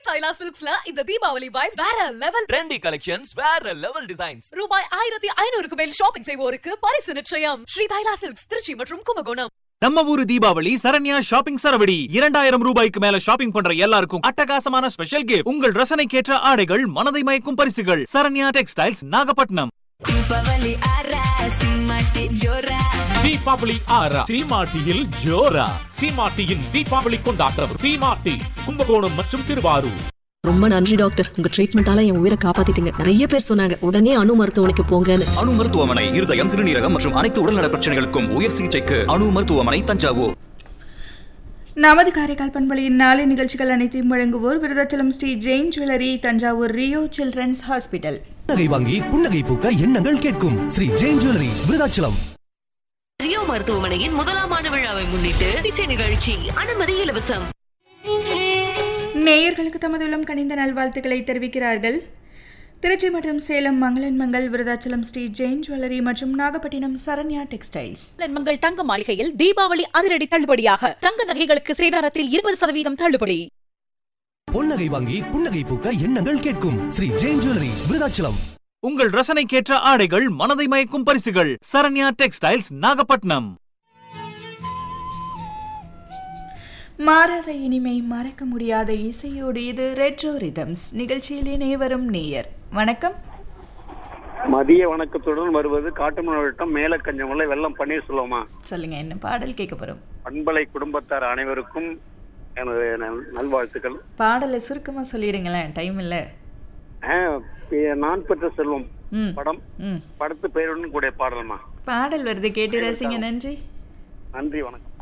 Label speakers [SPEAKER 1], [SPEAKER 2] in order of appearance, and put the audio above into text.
[SPEAKER 1] தைலா சில்க்ஸ்ல இந்த தீபாவளி வைப்ஸ் வேற லெவல்
[SPEAKER 2] ட்ரெண்டி கலெக்ஷன்ஸ் வேற லெவல் டிசைன்ஸ்
[SPEAKER 1] ரூபாய் ஆயிரத்தி ஐநூறுக்கு மேல் ஷாப்பிங் செய்வோருக்கு பரிசு நிச்சயம் ஸ்ரீ தைலா சில்க்ஸ் திருச்சி மற்றும் கும்பகோணம்
[SPEAKER 3] நம்ம ஊரு தீபாவளி சரண்யா ஷாப்பிங் சரவடி இரண்டாயிரம் ரூபாய்க்கு மேல ஷாப்பிங் பண்ற எல்லாருக்கும் அட்டகாசமான ஸ்பெஷல் கிஃப்ட் உங்கள் ரசனைக்கேற்ற ஆடைகள் மனதை மயக்கும் பரிசுகள் சரண்யா டெக்ஸ்டைல்ஸ் நாகப்பட்டினம்
[SPEAKER 4] ದೀಪಾವಳಿ ಆರ ಸಿಂಹಕ್ಕೆ ಜೋರ
[SPEAKER 5] தீபாவளி ஆறா சீமாட்டியில் ஜோரா சீமாட்டியின் தீபாவளி கொண்டாட்டம் சீமாட்டி கும்பகோணம் மற்றும் திருவாரூர்
[SPEAKER 6] ரொம்ப நன்றி டாக்டர் உங்க ட்ரீட்மெண்டால என் உயிரை காப்பாத்திட்டீங்க நிறைய பேர் சொன்னாங்க உடனே அணு மருத்துவமனைக்கு போங்கன்னு
[SPEAKER 7] அணு மருத்துவமனை இருதயம் சிறுநீரகம் மற்றும் அனைத்து உடல்நல பிரச்சனைகளுக்கும் உயர் சிகிச்சைக்கு அணு மருத்துவமனை தஞ்சாவூர்
[SPEAKER 8] நமது காரைக்கால் பண்பலையின் நாளை நிகழ்ச்சிகள் அனைத்தையும் வழங்குவோர் Virudhachalam Sri Jain jewellery Thanjavur Rio children's hospital
[SPEAKER 9] புன்னகை வாங்கி புன்னகை பூக்க எண்ணங்கள் கேட்கும் ஸ்ரீ ஜெயின் ஜுவல்லரி விருதாச்சலம்
[SPEAKER 10] ரியோ மருத்துவமனையின் முதலாம் ஆண்டு விழாவை முன்னிட்டு இசை நிகழ்ச்சி அனுமதி இலவசம்
[SPEAKER 8] நேயர்களுக்கு தமது உள்ளம் கனிந்த நல்வாழ்த்துக்களை தெரிவிக்கிறார்கள் திருச்சி மற்றும் சேலம் மங்களன் மங்கள் விருதாச்சலம் ஸ்ரீ ஜெயின் ஜுவல்லரி மற்றும் நாகப்பட்டினம் சரண்யா டெக்ஸ்டைல்ஸ்
[SPEAKER 11] மங்கள் தங்க மாளிகையில் தீபாவளி அதிரடி தள்ளுபடியாக தங்க நகைகளுக்கு சேதாரத்தில் இருபது சதவீதம் தள்ளுபடி
[SPEAKER 9] பொன்னகை வாங்கி புன்னகை பூக்க எண்ணங்கள் கேட்கும் ஸ்ரீ ஜெயின் ஜுவல்லரி விருதாச்சலம்
[SPEAKER 3] உங்கள் ரசனைக்கேற்ற ஆடைகள் மனதை மயக்கும் பரிசுகள் சரண்யா டெக்ஸ்டைல்ஸ் நாகப்பட்டினம்
[SPEAKER 8] மாறாத இனிமை மறக்க முடியாத இசையோடு இது ரெட்ரோ ரிதம்ஸ் நிகழ்ச்சியில் இணைய வரும் நேயர் வணக்கம்
[SPEAKER 12] மதிய வணக்கத்துடன் வருவது காட்டுமணி வட்டம் மேலக்கஞ்சமலை வெள்ளம் பன்னீர் சொல்லுவோமா
[SPEAKER 8] சொல்லுங்க என்ன பாடல் கேட்க போறோம்
[SPEAKER 12] பண்பலை குடும்பத்தார் அனைவருக்கும் எனது நல்- நல்வாழ்த்துக்கள்
[SPEAKER 8] பாடலை சுருக்கமா சொல்லிடுங்களேன் டைம் இல்ல
[SPEAKER 12] ஆஹ், பி- நான் பெற்ற செல்வம்
[SPEAKER 8] ம்.
[SPEAKER 12] படம்
[SPEAKER 8] ம்
[SPEAKER 12] படத்து பெயருடன் கூடிய பாடல்மா
[SPEAKER 8] பாடல் வருது கேட்டு ரசிங்க நன்றி
[SPEAKER 12] நன்றி வணக்கம்